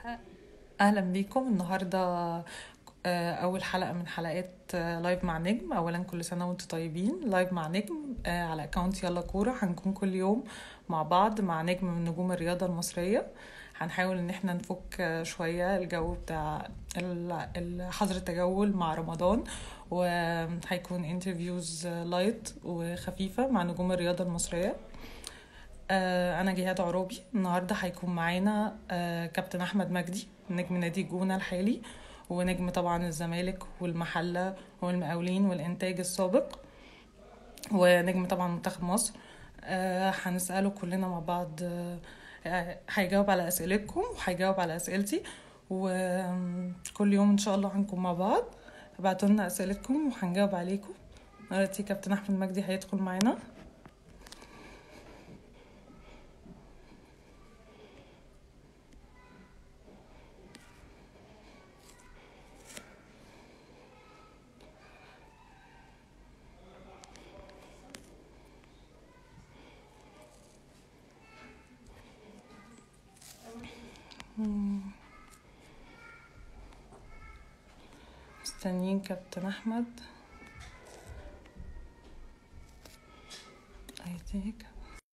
اهلا بيكم النهارده آه، اول حلقه من حلقات آه، لايف مع نجم اولا كل سنه وانتم طيبين لايف مع نجم آه، على اكونت يلا كوره هنكون كل يوم مع بعض مع نجم من نجوم الرياضه المصريه هنحاول ان احنا نفك آه، شويه الجو بتاع ال- ال- حظر التجول مع رمضان وهيكون انترفيوز لايت وخفيفه مع نجوم الرياضه المصريه آه، أنا جهاد عروبي النهاردة هيكون معانا آه، كابتن أحمد مجدي نجم نادي الجونة الحالي ونجم طبعا الزمالك والمحلة والمقاولين والإنتاج السابق ونجم طبعا منتخب مصر آه، هنسأله كلنا مع بعض آه، آه، هيجاوب على أسئلتكم وهيجاوب على أسئلتي وكل يوم إن شاء الله هنكون مع بعض ابعتوا لنا أسئلتكم وهنجاوب عليكم دلوقتي كابتن أحمد مجدي هيدخل معانا مستنيين كابتن أحمد هيتيك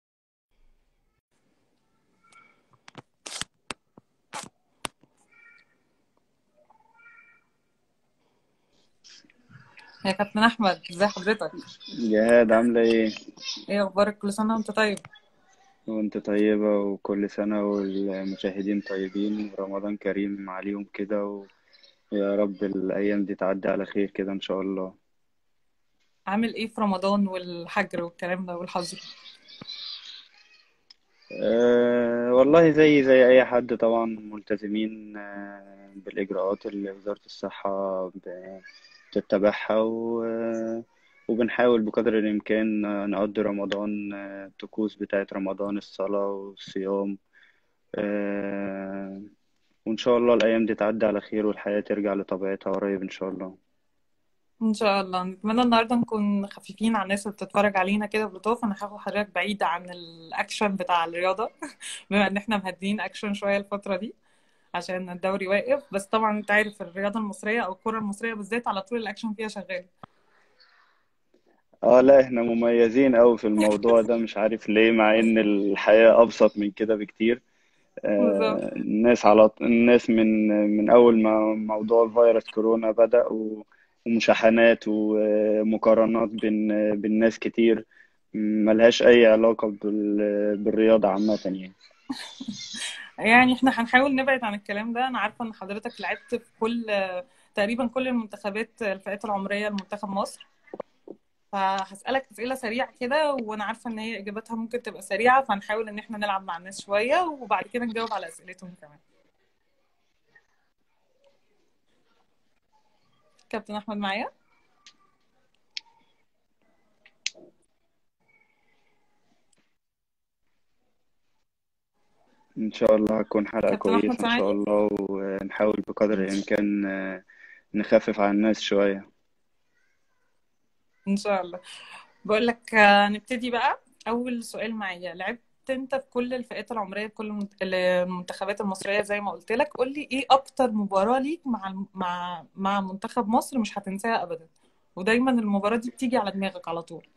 يا كابتن أحمد ازي حضرتك جهاد عاملة ايه؟ ايه أخبارك كل سنة وانت طيب وانت طيبة وكل سنة والمشاهدين طيبين ورمضان كريم عليهم كده ويا رب الأيام دي تعدي على خير كده إن شاء الله عامل ايه في رمضان والحجر والكلام ده والحظر أه والله زي زي أي حد طبعا ملتزمين آه، بالإجراءات اللي وزارة الصحة ب- بتتبعها و- وبنحاول بقدر الإمكان نقضي رمضان آه، الطقوس بتاعت رمضان الصلاة والصيام آه، وإن شاء الله الأيام دي تعدي على خير والحياة ترجع لطبيعتها قريب إن شاء الله ان شاء الله نتمنى النهارده نكون خفيفين على الناس اللي بتتفرج علينا كده بلطف انا هاخد حضرتك بعيد عن الاكشن بتاع الرياضه بما ان احنا مهديين اكشن شويه الفتره دي عشان الدوري واقف بس طبعا انت عارف الرياضه المصريه او الكره المصريه بالذات على طول الاكشن فيها شغال اه لا احنا مميزين أوي في الموضوع ده مش عارف ليه مع ان الحياة ابسط من كده بكتير بالظبط آه، الناس على الناس من من اول ما موضوع فيروس كورونا بدأ و- ومشاحنات ومقارنات بين بين ناس كتير ملهاش اي علاقة بال- بالرياضة عامة يعني يعني احنا هنحاول نبعد عن الكلام ده انا عارفه ان حضرتك لعبت في كل تقريبا كل المنتخبات الفئات العمريه لمنتخب مصر فهسألك أسئلة سريعة كده وأنا عارفة إن هي إجاباتها ممكن تبقى سريعة فهنحاول إن إحنا نلعب مع الناس شوية وبعد كده نجاوب على أسئلتهم كمان كابتن أحمد معايا ان شاء الله هتكون حلقة كابتن أحمد كويسة ان شاء سامعني الله ونحاول بقدر إن شاء الامكان آه، نخفف على الناس شوية إن شاء الله بقول لك آه، نبتدي بقى أول سؤال معايا لعبت أنت في كل الفئات العمرية في كل المنت- المنتخبات المصرية زي ما قلت لك قول لي إيه أكتر مباراة ليك مع الم- مع مع منتخب مصر مش هتنساها أبدا ودايما المباراة دي بتيجي على دماغك على طول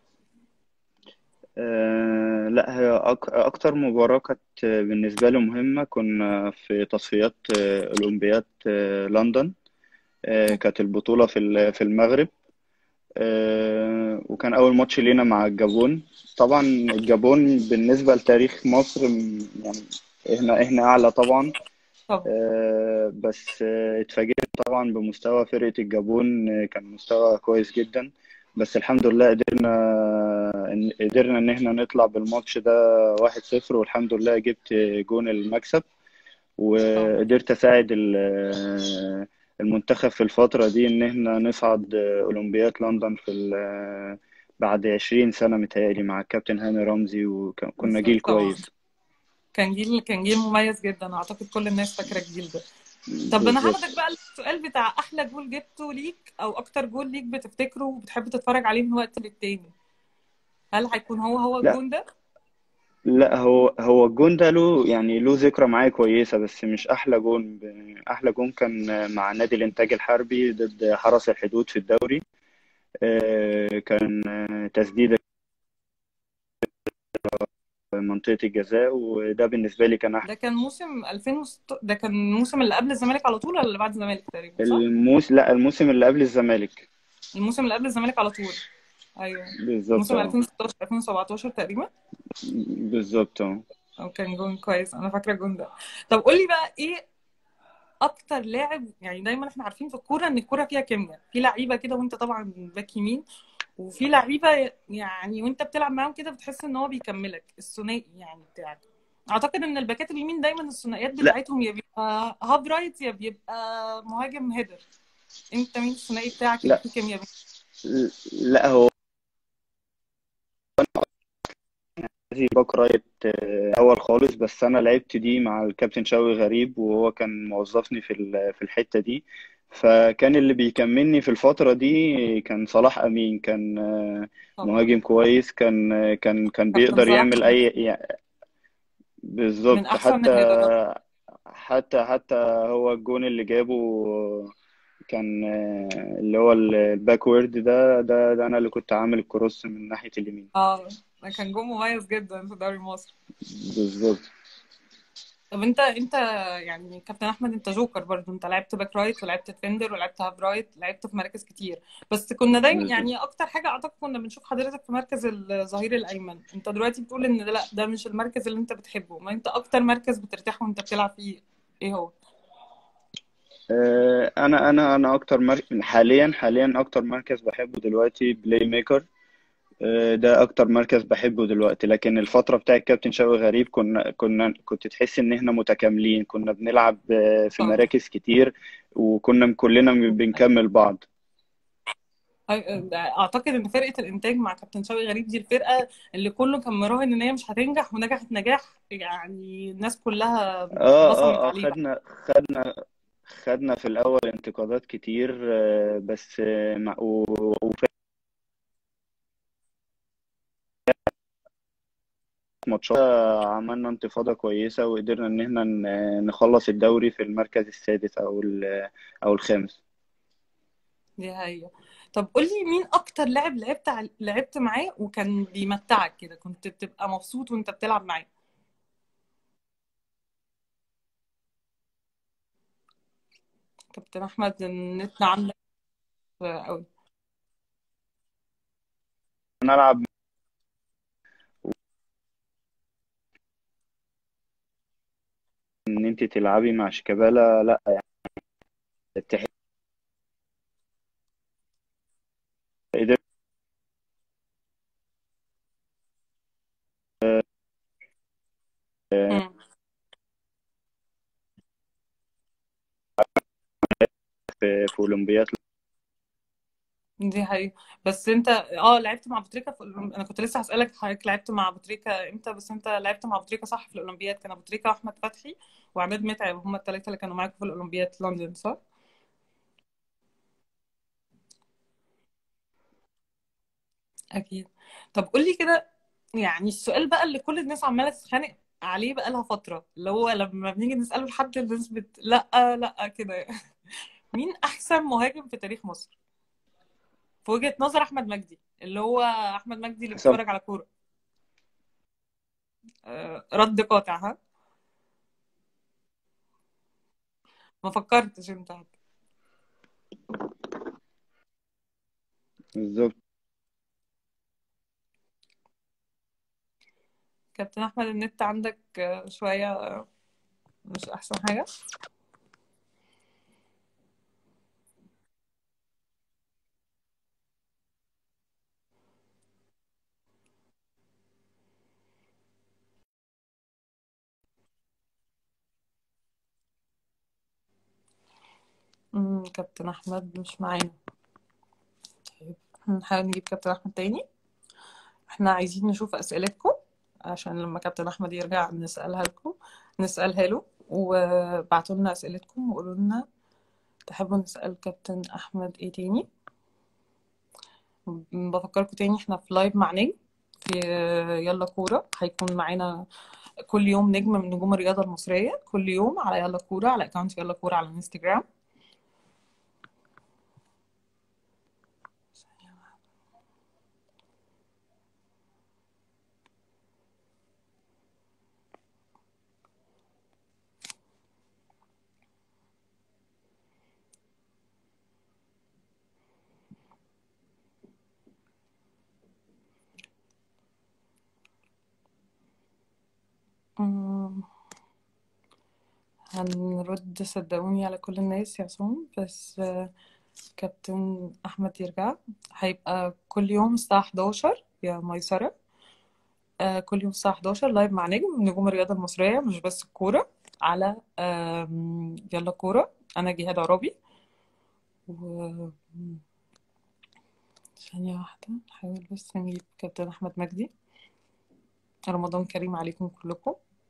أه لا هي أك أكتر مباراة كانت بالنسبة لي مهمة كنا في تصفيات آه، أولمبياد آه، لندن أه كانت البطولة في ال- في المغرب أه وكان أول ماتش لينا مع الجابون طبعا الجابون بالنسبة لتاريخ مصر م- يعني احنا احنا أعلى طبعا طبعا أه بس آه، اتفاجئت طبعا بمستوى فرقة الجابون آه، كان مستوى كويس جدا بس الحمد لله قدرنا إن قدرنا ان احنا نطلع بالماتش ده 1-0 والحمد لله جبت جون المكسب طبعا وقدرت اساعد ال- المنتخب في الفترة دي ان احنا نصعد اولمبياد لندن في ال- بعد 20 سنة متهيألي مع الكابتن هاني رمزي وكنا جيل بالظبط طبعا كويس كان جيل كان جيل مميز جدا اعتقد كل الناس فاكره الجيل ده طب انا بالظبط هاخدك بقى السؤال بتاع احلى جول جبته ليك او اكتر جول ليك بتفتكره وبتحب تتفرج عليه من وقت للتاني هل هيكون هو هو لا الجون ده لا هو هو الجون ده له يعني له ذكرى معايا كويسة بس مش أحلى جون ب- أحلى جون كان مع نادي الإنتاج الحربي ضد حرس الحدود في الدوري آه، كان آه، تسديدة في منطقة الجزاء وده بالنسبة لي كان ده أحلى كان موسم 2006 ده كان الموسم اللي قبل الزمالك على طول ولا اللي بعد الزمالك تقريبا صح؟ الموس لا الموسم اللي قبل الزمالك الموسم اللي قبل الزمالك على طول ايوه بالظبط موسم اه 2016 2017 تقريبا بالظبط اه أو كان جون كويس انا فاكره الجون ده طب قولي بقى ايه اكتر لاعب يعني دايما احنا عارفين في الكوره ان الكوره فيها كيمياء في لعيبه كده وانت طبعا باك يمين وفي لعيبه يعني وانت بتلعب معاهم كده بتحس ان هو بيكملك الثنائي يعني بتاعك اعتقد ان الباكات اليمين دايما الثنائيات لا بتاعتهم يا بيبقى هاف رايت يا بيبقى مهاجم هيدر انت مين الثنائي بتاعك اللي لا فيه كيمياء لا هو زي باك رايت آه، اول خالص بس انا لعبت دي مع الكابتن شوقي غريب وهو كان موظفني في ال- في الحتة دي فكان اللي بيكملني في الفترة دي كان صلاح أمين كان آه، طبعا مهاجم كويس كان آه، كان كان كابتن بيقدر صلاح يعمل من أي يعني من بالظبط احسن حتى الادارات حتى حتى هو الجون اللي جابه كان آه، اللي هو الباكورد ده ده ده أنا اللي كنت عامل الكروس من ناحية اليمين اه ده كان جون مميز جدا في دوري مصر بالظبط طب انت انت يعني كابتن احمد انت جوكر برضو انت لعبت باك رايت ولعبت ديفندر ولعبت هاف رايت لعبت في مراكز كتير بس كنا دايما بالظبط يعني اكتر حاجه اعتقد كنا بنشوف حضرتك في مركز الظهير الايمن انت دلوقتي بتقول ان ده لا ده مش المركز اللي انت بتحبه ما انت اكتر مركز بترتاح وانت بتلعب فيه ايه هو آه، انا انا انا اكتر مركز حاليا حاليا اكتر مركز بحبه دلوقتي بلاي ميكر آه، ده اكتر مركز بحبه دلوقتي لكن الفتره بتاع الكابتن شوقي غريب كنا كنا كنت تحس ان احنا متكاملين كنا بنلعب آه، في اه مراكز كتير وكنا كلنا بنكمل بعض اعتقد ان فرقه الانتاج مع كابتن شوقي غريب دي الفرقه اللي كله كان مراهن ان هي مش هتنجح ونجحت نجاح يعني الناس كلها اه بصمت اه اه عليه بقى خدنا خدنا خدنا في الاول انتقادات كتير آه، بس آه، مع- و- وفي ماتشات عملنا انتفاضة كويسة وقدرنا ان احنا ن- نخلص الدوري في المركز السادس او ال- او الخامس دي هي طب قولي مين اكتر لاعب لعبت ع- لعبت معاه وكان بيمتعك كده كنت بتبقى مبسوط وانت بتلعب معاه كابتن احمد النت عندك قوي نلعب ان انت تلعبي مع شيكابالا لا تحس قدرت مم. في في اولمبياد دي حقيقة بس انت اه لعبت مع بوتريكا في الأولمب... انا كنت لسه هسألك حضرتك لعبت مع بوتريكا امتى بس انت لعبت مع بوتريكا صح في الاولمبياد كان بوتريكا واحمد فتحي وعماد متعب هما الثلاثة اللي كانوا معاكم في الاولمبياد في لندن صح؟ اكيد طب قولي كده يعني السؤال بقى اللي كل الناس عمالة تتخانق عليه بقى لها فترة اللي هو لما بنيجي نسأله لحد الناس بت... لا لا كده مين احسن مهاجم في تاريخ مصر في وجهة نظر احمد مجدي اللي هو احمد مجدي اللي حسام بيتفرج على كورة آه، رد قاطع ها ما فكرتش انت بالظبط كابتن احمد النت عندك آه، شوية آه، مش احسن حاجة مم، كابتن احمد مش معانا طيب هنحاول نجيب كابتن احمد تاني احنا عايزين نشوف اسئلتكم عشان لما كابتن احمد يرجع نسألها لكم نسألها له وبعتوا لنا اسئلتكم وقولوا لنا تحبوا نسأل كابتن احمد ايه تاني بفكركم تاني احنا في لايف مع نجم في يلا كورة هيكون معانا كل يوم نجم من نجوم الرياضة المصرية كل يوم على يلا كورة على اكونت يلا كورة على الانستجرام أمم، هنرد صدقوني على كل الناس يا عصام بس آه، كابتن أحمد يرجع هيبقى كل يوم الساعة 11 يا ميسرة آه، كل يوم الساعة 11 لايف مع نجم من نجوم الرياضة المصرية مش بس الكورة على آم، يلا كورة أنا جهاد عرابي و ثانية واحدة نحاول بس نجيب كابتن أحمد مجدي رمضان كريم عليكم كلكم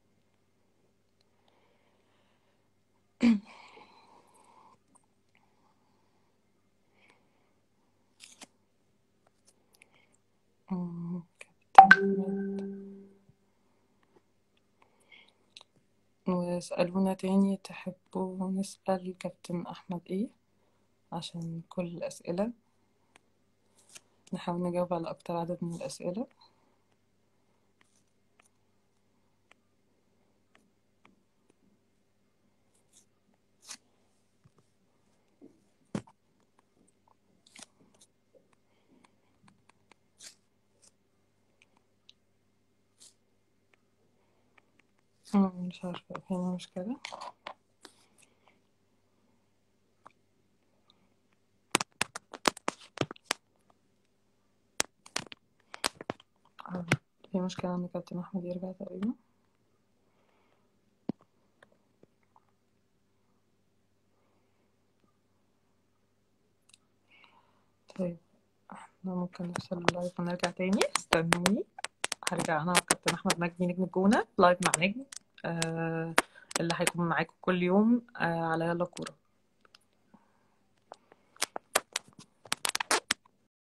أمم، كابتن أحمد واسألونا تاني تحبوا نسأل كابتن أحمد إيه عشان كل الأسئلة نحاول نجاوب على أكتر عدد من الأسئلة أمم، مش عارفة فين المشكلة آه، في مشكلة إن كابتن أحمد يرجع تقريبا طيب احنا ممكن نفصل اللايف ونرجع تاني استنوني هرجع أنا وكابتن أحمد مجدي نجم الجونة لايف مع نجم آه اللي هيكون معاكم كل يوم آه على يلا كورة